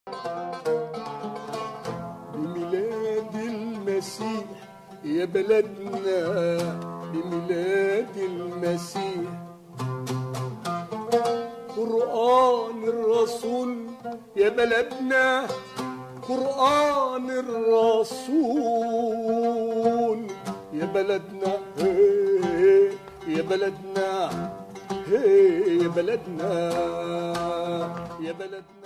بميلاد المسيح يا بلدنا بميلاد المسيح قرآن الرسول يا بلدنا قرآن الرسول يا بلدنا هي يا بلدنا هي يا بلدنا يا بلدنا